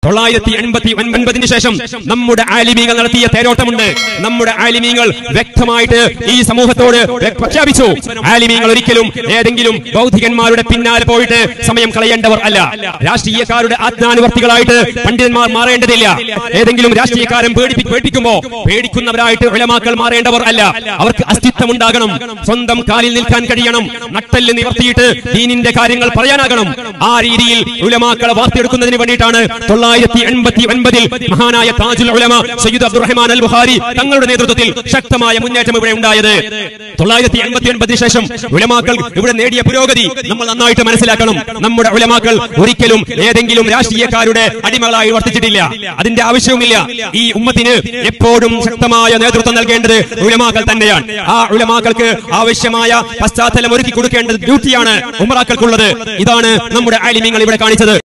തൊള്ളായിരത്തി എൺപത്തി ഒൻപതിന് ശേഷം നമ്മുടെ ആലിമീങ്ങൾ നടത്തിയ തേരോട്ടമുണ്ട് നമ്മുടെ ആലിമീങ്ങൾ വ്യക്തമായിട്ട് ഈ സമൂഹത്തോട് വ്യ- പ്രഖ്യാപിച്ചു ആലിമീങ്ങൾ ഒരിക്കലും ഏതെങ്കിലും ബൗദ്ധികന്മാരുടെ പിന്നാലെ പോയിട്ട് സമയം കളയേണ്ടവർ അല്ല രാഷ്ട്രീയക്കാരുടെ ആജ്ഞാനുവർത്തികളായിട്ട് പണ്ഡിതന്മാർ മാറേണ്ടതില്ല ഏതെങ്കിലും രാഷ്ട്രീയക്കാരൻ പേടിപ്പി പേടിപ്പിക്കുമ്പോ പേടിക്കുന്നവരായിട്ട് ഉലമാക്കൾ മാറേണ്ടവർ അല്ല അവർക്ക് അസ്തിത്വം ഉണ്ടാകണം സ്വന്തം കാലിൽ നിൽക്കാൻ കഴിയണം നട്ടല് നിവർത്തിയിട്ട് ദീനിന്റെ കാര്യങ്ങൾ പറയാനാകണം ആ രീതിയിൽ ഉലമാക്കളെ വാർത്തെടുക്കുന്നതിന് വേണ്ടിയിട്ടാണ് തൊള്ളായിരത്തി എൺപത്തി ഒൻപതിൽ മഹാനായ താജുൽ ഉലമ സയ്യിദ് അബ്ദുറഹ്മാൻ അൽ ബുഹാരി തങ്ങളുടെ നേതൃത്വത്തിൽ ശക്തമായ മുന്നേറ്റം ഇവിടെ ഉണ്ടായത് തൊള്ളായിരത്തി എൺപത്തി ഒൻപതിന് ശേഷം ഉലമാക്കൾ ഇവിടെ നേടിയ പുരോഗതി നമ്മൾ നന്നായിട്ട് മനസ്സിലാക്കണം നമ്മുടെ ഉലമാക്കൾ ഒരിക്കലും ഏതെങ്കിലും രാഷ്ട്രീയക്കാരുടെ അടിമകളായി വർത്തിച്ചിട്ടില്ല അതിന്റെ ആവശ്യവുമില്ല ഈ ഉമ്മത്തിന് എപ്പോഴും ശക്തമായ നേതൃത്വം നൽകേണ്ടത് ഉലമാക്കൾ തന്നെയാണ് ആ ഉലമാക്കൾക്ക് ആവശ്യമായ പശ്ചാത്തലം ഒരുക്കി കൊടുക്കേണ്ടത് ഡ്യൂട്ടിയാണ് ഉമറാക്കൾക്കുള്ളത് ഇതാണ് നമ്മുടെ ആലിമ്യങ്ങൾ ഇവിടെ കാണിച്ചത്